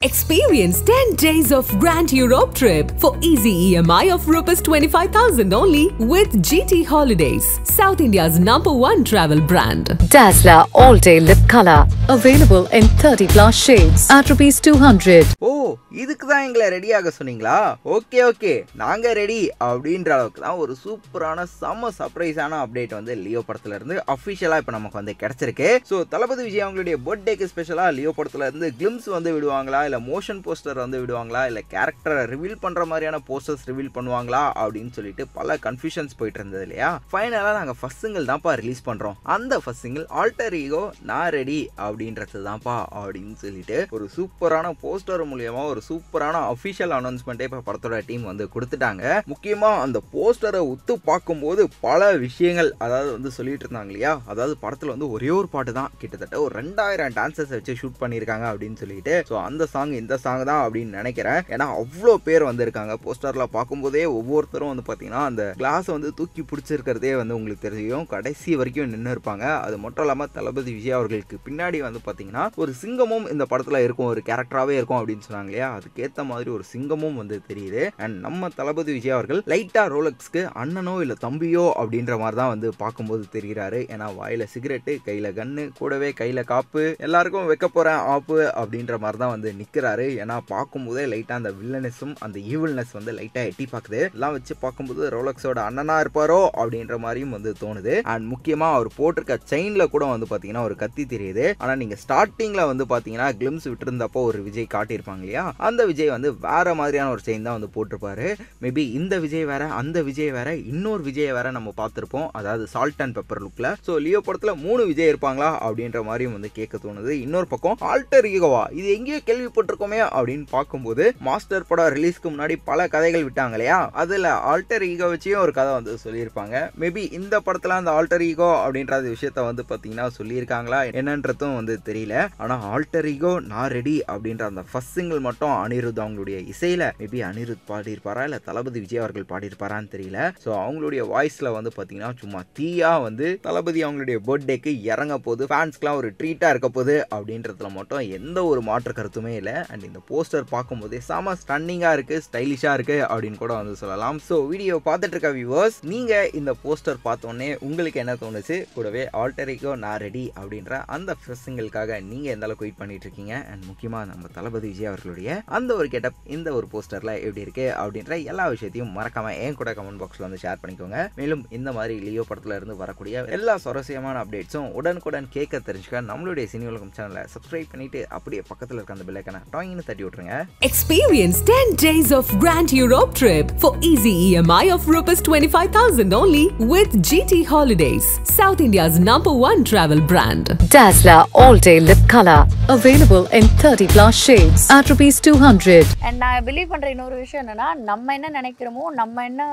Experience 10 days of Grand Europe trip for easy EMI of Rs 25,000 only with GT Holidays, South India's number one travel brand. Dazzler All Day Lip Color. Available in 30 plus shades at rupees 200. ஓ இதுக்கு தான் எங்களை ரெடியாக சொன்னீங்களா okay okay நாங்க ready அப்படின்ற அளவுக்கு தான் ஒரு சூப்பரான செம்ம சர்ப்ரைஸான அப்டேட் வந்து லியோ படத்துல இருந்து அஃபிஷியலா இப்போ நமக்கு வந்து கிடைச்சிருக்கு ஸோ தளபதி விஜய் அவங்களுடைய பர்த்டேக்கு ஸ்பெஷலா லியோ படத்துல இருந்து கிளிம்ஸ் வந்து விடுவாங்களா இல்ல மோஷன் போஸ்டர் வந்து விடுவாங்களா இல்ல கேரக்டரை ரிவீல் பண்ற மாதிரியான போஸ்டர்ஸ் ரிவீல் பண்ணுவாங்களா அப்படின்னு சொல்லிட்டு பல கன்ஃபியூஷன்ஸ் போயிட்டு இருந்தது இல்லையா ஃபைனலா நாங்க ஃபர்ஸ்ட் சிங்கிள் தான்ப்பா ரிலீஸ் பண்றோம் அந்த ஃபர்ஸ்ட் சிங்கிள் ஆல்டர் ஈகோ நான் ரெடி அப்படின்றது தான்ப்பா அப்படின்னு சொல்லிட்டு ஒரு சூப்பரான போஸ்டர் மூலியமா ஒரு சூப்பரான அஃபிஷியல் அனௌன்ஸ்மெண்ட்டே இப்போ படத்தோட டீம் வந்து கொடுத்துட்டாங்க முக்கியமா அந்த போஸ்டரை உத்து பார்க்கும்போது பல விஷயங்கள் அதாவது வந்து சொல்லிட்டு இருந்தாங்க இல்லையா அதாவது படத்துல வந்து ஒரே ஒரு பாட்டு தான் கிட்டத்தட்ட ஒரு ரெண்டாயிரம் டான்சர்ஸ் வச்சு ஷூட் பண்ணியிருக்காங்க அப்படின்னு சொல்லிட்டு ஸோ அந்த சாங் இந்த சாங் தான் அப்படின்னு நினைக்கிறேன் ஏன்னா அவ்வளோ பேர் வந்திருக்காங்க போஸ்டர்ல பார்க்கும்போதே ஒவ்வொருத்தரும் வந்து பார்த்தீங்கன்னா அந்த கிளாஸை வந்து தூக்கி பிடிச்சிருக்கிறதே வந்து உங்களுக்கு தெரியும் கடைசி வரைக்கும் நின்று இருப்பாங்க அது மட்டும் இல்லாமல் தளபதி விஜய் அவர்களுக்கு பின்னாடி வந்து பார்த்தீங்கன்னா ஒரு சிங்கமும் இந்த படத்தில் இருக்கும் ஒரு கேரக்டராகவே இருக்கும் அப்படின்னு சொன்னாங்க இல்லையா அதுக்கேற்ற மாதிரி ஒரு சிங்கமும் வந்து தெரியுது அண்ட் நம்ம தளபதி விஜய் அவர்கள் லைட்டாக ரோலக்ஸ்க்கு அண்ணனோ இல்லை தம்பியோ அப்படின்ற மாதிரி தான் வந்து பார்க்கும்போது தெரிகிறாரு ஏன்னா வாயில் சிகரெட்டு கையில் கன்னு கூடவே கையில் காப்பு எல்லாருக்கும் வைக்க போகிறேன் ஆப்பு அப்படின்ற மாதிரி தான் வந்து நிற்கிறாரு ஏன்னா பார்க்கும்போதே லைட்டாக அந்த வில்லனஸும் அந்த ஈவில்னஸ் வந்து லைட்டாக எட்டி பார்க்குது எல்லாம் வச்சு பார்க்கும்போது ரோலக்ஸோட அண்ணனா இருப்பாரோ அப்படின்ற மாதிரியும் வந்து தோணுது அண்ட் முக்கியமாக அவர் போட்டிருக்க செயினில் கூட வந்து பார்த்தீங்கன்னா ஒரு கத்தி தெரியுது ஆனால் நீங்கள் ஸ்டார்டிங்கில் வந்து பார்த்தீங்கன்னா கிளிம்ஸ் விட்டுருந்தப்போ ஒரு விஜய் காட்டியிருப்பாங்க இல்லையா அந்த விஜய் வந்து வேற மாதிரியான ஒரு செயின் தான் வந்து போட்டிருப்பாரு மேபி இந்த விஜய் வேற அந்த விஜய் வேற இன்னொரு விஜய் வேற நம்ம பார்த்துருப்போம் அதாவது சால்ட் அண்ட் பெப்பர் லுக்கில் ஸோ லியோ படத்தில் மூணு விஜய் இருப்பாங்களா அப்படின்ற மாதிரியும் வந்து கேட்க தோணுது இன்னொரு பக்கம் ஆல்டர் ஈகோவா இது எங்கேயோ கேள்விப்பட்டிருக்கோமே அப்படின்னு பார்க்கும்போது மாஸ்டர் படம் ரிலீஸ்க்கு முன்னாடி பல கதைகள் விட்டாங்க இல்லையா அதில் ஆல்டர் ஈகோ வச்சியும் ஒரு கதை வந்து சொல்லியிருப்பாங்க மேபி இந்த படத்தில் அந்த ஆல்டர் ஈகோ அப்படின்ற விஷயத்த வந்து பார்த்தீங்கன்னா சொல்லியிருக்காங்களா என்னன்றதும் வந்து தெரியல ஆனால் ஆல்டர் ஈகோ நான் ரெடி அப்படின்ற அந்த ஃபர்ஸ்ட் சிங்கிள் மட்டும் அனிருத் அவங்களுடைய இசையில் மேபி அனிருத் பாடியிருப்பாரா இல்லை தளபதி விஜய் அவர்கள் பாடியிருப்பாரான்னு தெரியல ஸோ அவங்களுடைய வாய்ஸில் வந்து பார்த்தீங்கன்னா சும்மா தீயா வந்து தளபதி அவங்களுடைய பர்த்டேக்கு இறங்க போகுது ஃபேன்ஸ்க்குலாம் ஒரு ட்ரீட்டாக இருக்க போகுது அப்படின்றதுல மட்டும் எந்த ஒரு மாற்று கருத்துமே இல்லை அண்ட் இந்த போஸ்டர் பார்க்கும்போதே செம ஸ்டன்னிங்காக இருக்குது ஸ்டைலிஷாக இருக்குது அப்படின்னு கூட வந்து சொல்லலாம் ஸோ வீடியோ பார்த்துட்டு இருக்க வியூவர்ஸ் நீங்கள் இந்த போஸ்டர் பார்த்தோன்னே உங்களுக்கு என்ன தோணுச்சு கூடவே ஆல்டரிக்கோ நான் ரெடி அப்படின்ற அந்த சிங்கிளுக்காக நீங்கள் எந்த அளவுக்கு வெயிட் பண்ணிட்டு இருக்கீங்க அண்ட் முக்கியமாக நம்ம தளபதி விஜய் அவர்களுடைய அந்த ஒரு கெட்டப் இந்த ஒரு போஸ்டரில் எப்படி இருக்கு அப்படின்ற எல்லா விஷயத்தையும் மறக்காம என் கூட கமெண்ட் பாக்ஸில் வந்து ஷேர் பண்ணிக்கோங்க மேலும் இந்த மாதிரி லியோ படத்துல இருந்து வரக்கூடிய எல்லா சுவாரஸ்யமான அப்டேட்ஸும் உடனுக்குடன் கேட்க தெரிஞ்சுக்க நம்மளுடைய சினி உலகம் சேனலை சப்ஸ்கிரைப் பண்ணிட்டு அப்படியே பக்கத்தில் இருக்க அந்த பிள்ளைக்கான டாயின்னு தட்டி விட்டுருங்க Experience 10 days of Grand Europe trip for easy EMI of Rs 25,000 only with GT Holidays, South India's number one travel brand. Dazzler All Day Lip Color. Available in 30 plus shades at rupees 200. And நான் believe பண்ணுற இன்னொரு விஷயம் என்னன்னா நம்ம என்ன நினைக்கிறோமோ நம்ம என்ன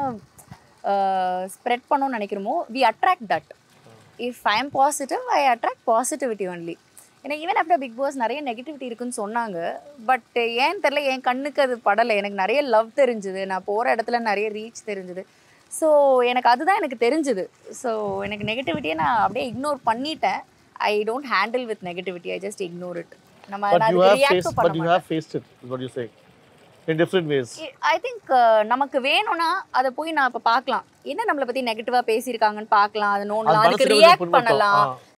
ஸ்ப்ரெட் பண்ணணும்னு நினைக்கிறோமோ we attract that if I am positive I attract positivity only ஏன்னா ஈவன் ஆஃப்டர் பிக் பாஸ் நிறைய நெகட்டிவிட்டி இருக்குன்னு சொன்னாங்க பட் ஏன் தெரில என் கண்ணுக்கு அது படலை எனக்கு நிறைய லவ் தெரிஞ்சுது நான் போகிற இடத்துல நிறைய ரீச் தெரிஞ்சுது ஸோ எனக்கு அதுதான் எனக்கு தெரிஞ்சுது ஸோ எனக்கு நெகட்டிவிட்டியை நான் அப்படியே இக்னோர் பண்ணிட்டேன் I don't handle with negativity I just ignore it நம்ம But நான் you அதுக்கு have ரியாக்ட் faced, பண்ண but you மாட்டேன் have faced it, is what you're saying, in different ways. I think நமக்கு வேணும்னா அதை போய் நான் இப்போ பார்க்கலாம் என்ன நம்மளை பற்றி நெகட்டிவாக பேசியிருக்காங்கன்னு பார்க்கலாம் அது நோண்டலாம் அது அதுக்கு மனசுல கொஞ்சம் ரியாக்ட் புண்பட்டோம். பண்ணலாம் ஆ.